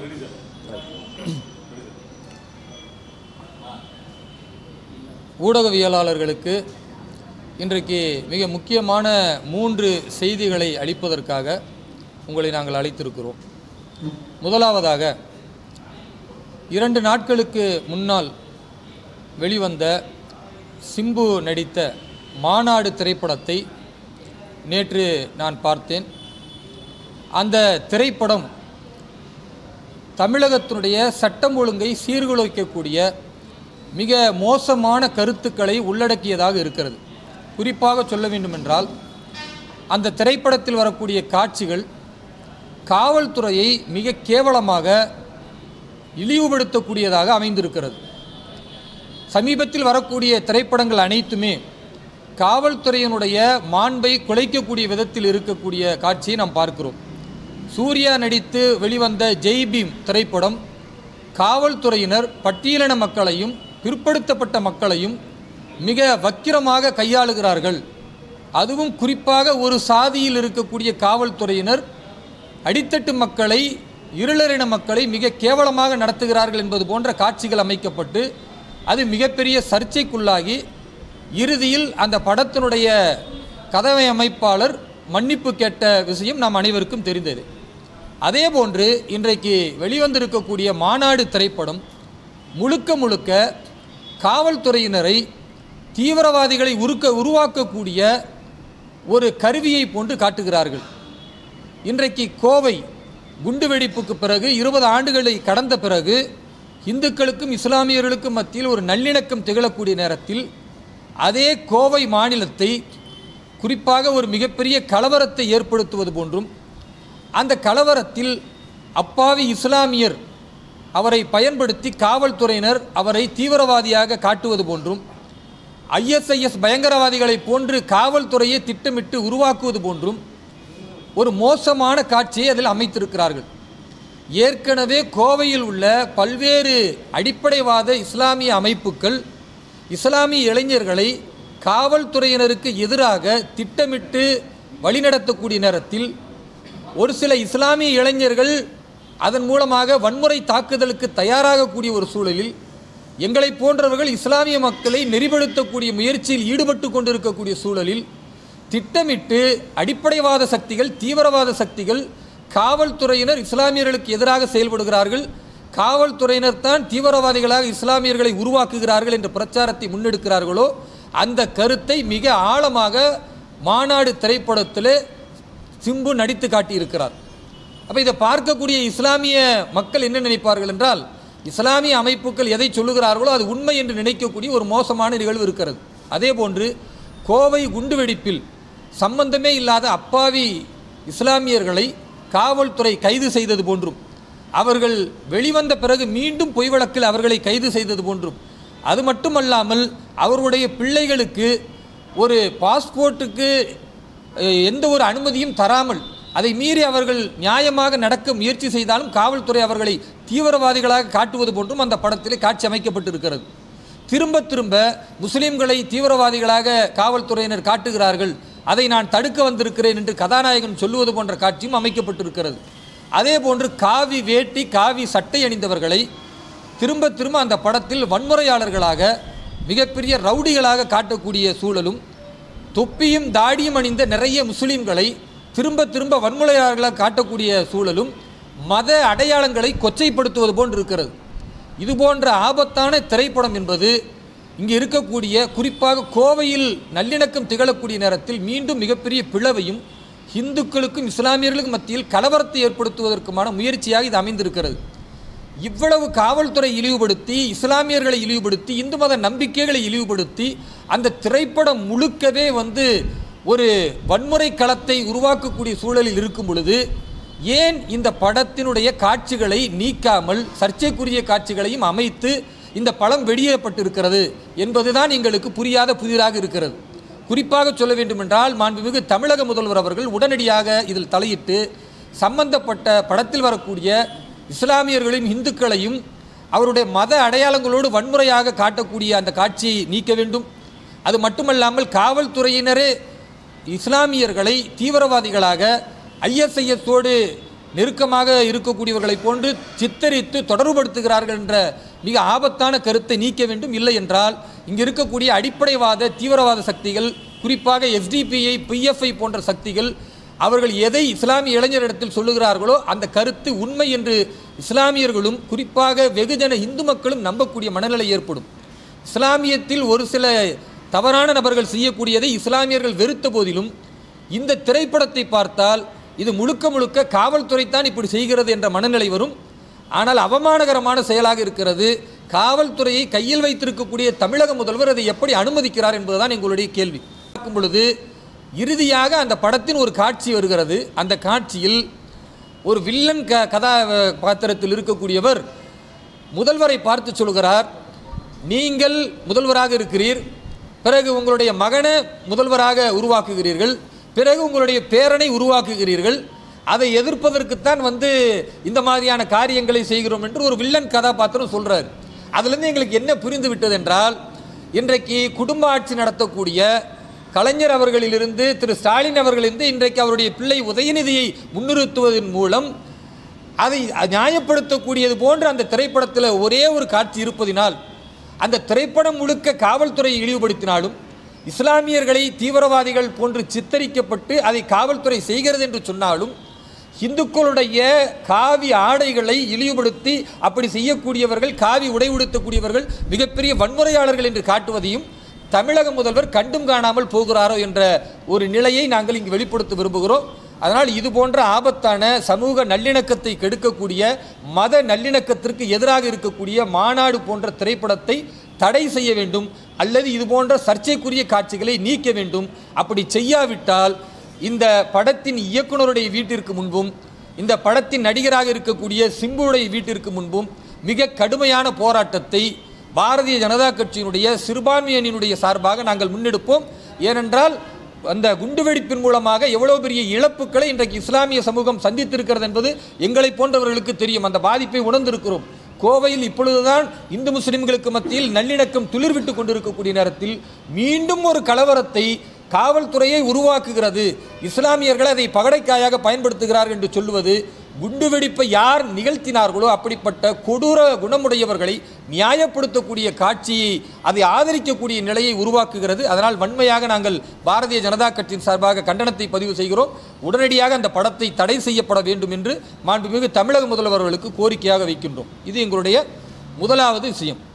ஊடகவியலாளர்களுக்கு இன்றைக்கு மிக முக்கியமான மூன்று செய்திகளை அளிப்பதற்காக உங்களை நாங்கள் அழைத்திருக்கிறோம் முதலாவதாக இரண்டு நாட்களுக்கு முன்னால் வெளிவந்த சிம்பு நடித்த மாநாடு திரைப்படத்தை நேற்று நான் பார்த்தேன் அந்த திரைப்படம் தமிழகத்தினுடைய சட்டம் ஒழுங்கை சீர்குலைக்கக்கூடிய மிக மோசமான கருத்துக்களை உள்ளடக்கியதாக இருக்கிறது குறிப்பாக சொல்ல வேண்டுமென்றால் அந்த திரைப்படத்தில் வரக்கூடிய காட்சிகள் காவல்துறையை மிக கேவலமாக இழிவுபடுத்தக்கூடியதாக அமைந்திருக்கிறது சமீபத்தில் வரக்கூடிய திரைப்படங்கள் அனைத்துமே காவல்துறையினுடைய மாண்பை குலைக்கக்கூடிய விதத்தில் இருக்கக்கூடிய காட்சியை நாம் பார்க்கிறோம் சூர்யா நடித்து வெளிவந்த ஜெய் பீம் திரைப்படம் காவல்துறையினர் பட்டியலின மக்களையும் பிற்படுத்தப்பட்ட மக்களையும் மிக வக்கிரமாக கையாளுகிறார்கள் அதுவும் குறிப்பாக ஒரு சாதியில் இருக்கக்கூடிய காவல்துறையினர் அடித்தட்டு மக்களை இருளரின மக்களை மிக கேவலமாக நடத்துகிறார்கள் என்பது போன்ற காட்சிகள் அமைக்கப்பட்டு அது மிகப்பெரிய சர்ச்சைக்குள்ளாகி இறுதியில் அந்த படத்தினுடைய கதவை அமைப்பாளர் மன்னிப்பு கேட்ட விஷயம் நாம் அனைவருக்கும் தெரிந்தது அதேபோன்று இன்றைக்கு வெளிவந்திருக்கக்கூடிய மாநாடு திரைப்படம் முழுக்க முழுக்க காவல்துறையினரை தீவிரவாதிகளை உருக்க உருவாக்கக்கூடிய ஒரு கருவியை போன்று காட்டுகிறார்கள் இன்றைக்கு கோவை குண்டுவெடிப்புக்கு பிறகு இருபது ஆண்டுகளை கடந்த பிறகு இந்துக்களுக்கும் இஸ்லாமியர்களுக்கும் மத்தியில் ஒரு நல்லிணக்கம் திகழக்கூடிய நேரத்தில் அதே கோவை மாநிலத்தை குறிப்பாக ஒரு மிகப்பெரிய கலவரத்தை ஏற்படுத்துவது போன்றும் அந்த கலவரத்தில் அப்பாவி இஸ்லாமியர் அவரை பயன்படுத்தி காவல்துறையினர் அவரை தீவிரவாதியாக காட்டுவது போன்றும் ஐஎஸ்ஐஎஸ் பயங்கரவாதிகளை போன்று காவல்துறையை திட்டமிட்டு உருவாக்குவது போன்றும் ஒரு மோசமான காட்சியை அதில் அமைத்திருக்கிறார்கள் ஏற்கனவே கோவையில் உள்ள பல்வேறு அடிப்படைவாத இஸ்லாமிய அமைப்புகள் இஸ்லாமிய இளைஞர்களை காவல்துறையினருக்கு எதிராக திட்டமிட்டு வழிநடத்தக்கூடிய நேரத்தில் ஒரு சில இஸ்லாமிய இளைஞர்கள் அதன் மூலமாக வன்முறை தாக்குதலுக்கு தயாராகக்கூடிய ஒரு சூழலில் எங்களை போன்றவர்கள் இஸ்லாமிய மக்களை நெறிப்படுத்தக்கூடிய முயற்சியில் ஈடுபட்டு கொண்டிருக்கக்கூடிய சூழலில் திட்டமிட்டு அடிப்படைவாத சக்திகள் தீவிரவாத சக்திகள் காவல்துறையினர் இஸ்லாமியர்களுக்கு எதிராக செயல்படுகிறார்கள் காவல்துறையினர் தான் தீவிரவாதிகளாக இஸ்லாமியர்களை உருவாக்குகிறார்கள் என்ற பிரச்சாரத்தை முன்னெடுக்கிறார்களோ அந்த கருத்தை மிக ஆழமாக மாநாடு திரைப்படத்தில் சிம்பு நடித்து காட்டியிருக்கிறார் அப்போ இதை பார்க்கக்கூடிய இஸ்லாமிய மக்கள் என்ன நினைப்பார்கள் என்றால் இஸ்லாமிய அமைப்புகள் எதை சொல்லுகிறார்களோ அது உண்மை என்று நினைக்கக்கூடிய ஒரு மோசமான நிகழ்வு இருக்கிறது அதே போன்று கோவை குண்டுவெடிப்பில் சம்பந்தமே இல்லாத அப்பாவி இஸ்லாமியர்களை காவல்துறை கைது செய்தது போன்றும் அவர்கள் வெளிவந்த பிறகு மீண்டும் பொய் வழக்கில் அவர்களை கைது செய்தது போன்றும் அது மட்டுமல்லாமல் அவருடைய பிள்ளைகளுக்கு ஒரு பாஸ்போர்ட்டுக்கு அஹ், எந்த ஒரு அனுமதியும் தராமல் அதை மீறி அவர்கள் நியாயமாக நடக்க முயற்சி செய்தாலும் காவல்துறை அவர்களை தீவிரவாதிகளாக காட்டுவது போன்றும் அந்த படத்திலே காட்சி அமைக்கப்பட்டிருக்கிறது திரும்ப திரும்ப முஸ்லிம்களை தீவிரவாதிகளாக காவல்துறையினர் காட்டுகிறார்கள் அதை நான் தடுக்க வந்திருக்கிறேன் என்று கதாநாயகன் சொல்லுவது போன்ற காட்சியும் அமைக்கப்பட்டிருக்கிறது அதே போன்று காவி வேட்டி காவி சட்டை அணிந்தவர்களை திரும்ப திரும்ப அந்த படத்தில் வன்முறையாளர்களாக மிகப்பெரிய ரவுடிகளாக காட்டக்கூடிய சூழலும் தொப்பியும் தாடியும் அணிந்த நிறைய முஸ்லிம்களை திரும்ப திரும்ப வன்முறையாளர்களாக காட்டக்கூடிய சூழலும் மத அடையாளங்களை கொச்சைப்படுத்துவது போன்று இருக்கிறது இது போன்ற ஆபத்தான திரைப்படம் என்பது இங்கு இருக்கக்கூடிய குறிப்பாக கோவையில் நல்லிணக்கம் திகழக்கூடிய நேரத்தில் மீண்டும் மிகப்பெரிய பிளவையும் இந்துக்களுக்கும் இஸ்லாமியர்களுக்கும் மத்தியில் கலவரத்தை ஏற்படுத்துவதற்குமான முயற்சியாக இது அமைந்திருக்கிறது இவ்வளவு காவல்துறை இழிவுபடுத்தி இஸ்லாமியர்களை இழிவுபடுத்தி இந்து மத நம்பிக்கைகளை இழிவுபடுத்தி அந்த திரைப்படம் முழுக்கவே வந்து ஒரு வன்முறை களத்தை உருவாக்கக்கூடிய சூழலில் இருக்கும் பொழுது ஏன் இந்த படத்தினுடைய காட்சிகளை நீக்காமல் சர்ச்சைக்குரிய காட்சிகளையும் அமைத்து இந்த படம் வெளியிடப்பட்டிருக்கிறது என்பதுதான் எங்களுக்கு புரியாத புதிராக இருக்கிறது குறிப்பாக சொல்ல வேண்டுமென்றால் மாண்புமிகு தமிழக முதல்வர் அவர்கள் உடனடியாக இதில் தலையிட்டு சம்பந்தப்பட்ட படத்தில் வரக்கூடிய இஸ்லாமியர்களையும் இந்துக்களையும் அவருடைய மத அடையாளங்களோடு வன்முறையாக காட்டக்கூடிய அந்த காட்சியை நீக்க வேண்டும் அது மட்டுமல்லாமல் காவல்துறையினரே இஸ்லாமியர்களை தீவிரவாதிகளாக ஐஎஸ்ஐஎஸோடு நெருக்கமாக இருக்கக்கூடியவர்களைப் போன்று சித்தரித்து தொடர்புபடுத்துகிறார்கள் என்ற மிக ஆபத்தான கருத்தை நீக்க வேண்டும் இல்லை என்றால் இங்கு இருக்கக்கூடிய அடிப்படைவாத தீவிரவாத சக்திகள் குறிப்பாக எஸ்டிபிஐ பிஎஃப்ஐ போன்ற சக்திகள் அவர்கள் எதை இஸ்லாமிய இளைஞரிடத்தில் சொல்லுகிறார்களோ அந்த கருத்து உண்மை என்று இஸ்லாமியர்களும் குறிப்பாக வெகுஜன இந்து மக்களும் நம்பக்கூடிய மனநிலை ஏற்படும் இஸ்லாமியத்தில் ஒரு சில தவறான நபர்கள் செய்யக்கூடியதை இஸ்லாமியர்கள் வெறுத்த போதிலும் இந்த திரைப்படத்தை பார்த்தால் இது முழுக்க முழுக்க காவல்துறை தான் இப்படி செய்கிறது என்ற மனநிலை வரும் ஆனால் அவமானகரமான செயலாக இருக்கிறது காவல்துறையை கையில் வைத்திருக்கக்கூடிய தமிழக முதல்வர் அதை எப்படி அனுமதிக்கிறார் என்பதுதான் எங்களுடைய கேள்வி பார்க்கும் பொழுது இறுதியாக அந்த படத்தின் ஒரு காட்சி வருகிறது அந்த காட்சியில் ஒரு வில்லன் க கதா பாத்திரத்தில் இருக்கக்கூடியவர் முதல்வரை பார்த்து சொல்கிறார் நீங்கள் முதல்வராக இருக்கிறீர் பிறகு உங்களுடைய மகனை முதல்வராக உருவாக்குகிறீர்கள் பிறகு உங்களுடைய பேரனை உருவாக்குகிறீர்கள் அதை எதிர்ப்பதற்குத்தான் வந்து இந்த மாதிரியான காரியங்களை செய்கிறோம் என்று ஒரு வில்லன் கதாபாத்திரம் சொல்றார் அதுலேருந்து எங்களுக்கு என்ன புரிந்து விட்டது என்றால் இன்றைக்கு குடும்ப ஆட்சி நடத்தக்கூடிய கலைஞர் அவர்களிலிருந்து திரு ஸ்டாலின் அவர்களிலிருந்து இன்றைக்கு அவருடைய பிள்ளை உதயநிதியை முன்னிறுத்துவதன் மூலம் அதை நியாயப்படுத்தக்கூடியது போன்ற அந்த திரைப்படத்தில் ஒரே ஒரு காட்சி இருப்பதினால் அந்த திரைப்படம் முழுக்க காவல்துறையை இழிவுபடுத்தினாலும் இஸ்லாமியர்களை தீவிரவாதிகள் போன்று சித்தரிக்கப்பட்டு அதை காவல்துறை செய்கிறது என்று சொன்னாலும் இந்துக்களுடைய காவி ஆடைகளை இழிவுபடுத்தி அப்படி செய்யக்கூடியவர்கள் காவி உடை உடுத்தக்கூடியவர்கள் மிகப்பெரிய வன்முறையாளர்கள் என்று காட்டுவதையும் தமிழக முதல்வர் கண்டும் காணாமல் போகிறாரோ என்ற ஒரு நிலையை நாங்கள் இங்கு வெளிப்படுத்த விரும்புகிறோம் அதனால் இது போன்ற ஆபத்தான சமூக நல்லிணக்கத்தை கெடுக்கக்கூடிய மத நல்லிணக்கத்திற்கு எதிராக இருக்கக்கூடிய மாநாடு போன்ற திரைப்படத்தை தடை செய்ய வேண்டும் அல்லது இது போன்ற சர்ச்சைக்குரிய காட்சிகளை நீக்க வேண்டும் அப்படி செய்யாவிட்டால் இந்த படத்தின் இயக்குனருடைய வீட்டிற்கு முன்பும் இந்த படத்தின் நடிகராக இருக்கக்கூடிய சிம்புடைய வீட்டிற்கு முன்பும் மிக கடுமையான போராட்டத்தை பாரதிய ஜனதா கட்சியினுடைய சிறுபான்மையினுடைய சார்பாக நாங்கள் முன்னெடுப்போம் ஏனென்றால் அந்த குண்டுவெடிப்பின் மூலமாக எவ்வளவு பெரிய இழப்புகளை இன்றைக்கு இஸ்லாமிய சமூகம் சந்தித்திருக்கிறது என்பது எங்களை போன்றவர்களுக்கு தெரியும் அந்த பாதிப்பை உணர்ந்திருக்கிறோம் கோவையில் இப்பொழுதுதான் இந்து முஸ்லிம்களுக்கு மத்தியில் நல்லிணக்கம் துளிர்விட்டு கொண்டிருக்கக்கூடிய நேரத்தில் மீண்டும் ஒரு கலவரத்தை காவல்துறையை உருவாக்குகிறது இஸ்லாமியர்கள் அதை பகடைக்காயாக பயன்படுத்துகிறார்கள் என்று சொல்லுவது குண்டுவெடிப்பை யார் நிகழ்த்தினார்களோ அப்படிப்பட்ட கொடூர குணமுடையவர்களை நியாயப்படுத்தக்கூடிய காட்சியை அதை ஆதரிக்கக்கூடிய நிலையை உருவாக்குகிறது அதனால் வன்மையாக நாங்கள் பாரதிய ஜனதா கட்சியின் சார்பாக கண்டனத்தை பதிவு செய்கிறோம் உடனடியாக அந்த படத்தை தடை செய்யப்பட வேண்டும் என்று மாண்புமிகு தமிழக முதல்வர்களுக்கு கோரிக்கையாக வைக்கின்றோம் இது எங்களுடைய முதலாவது விஷயம்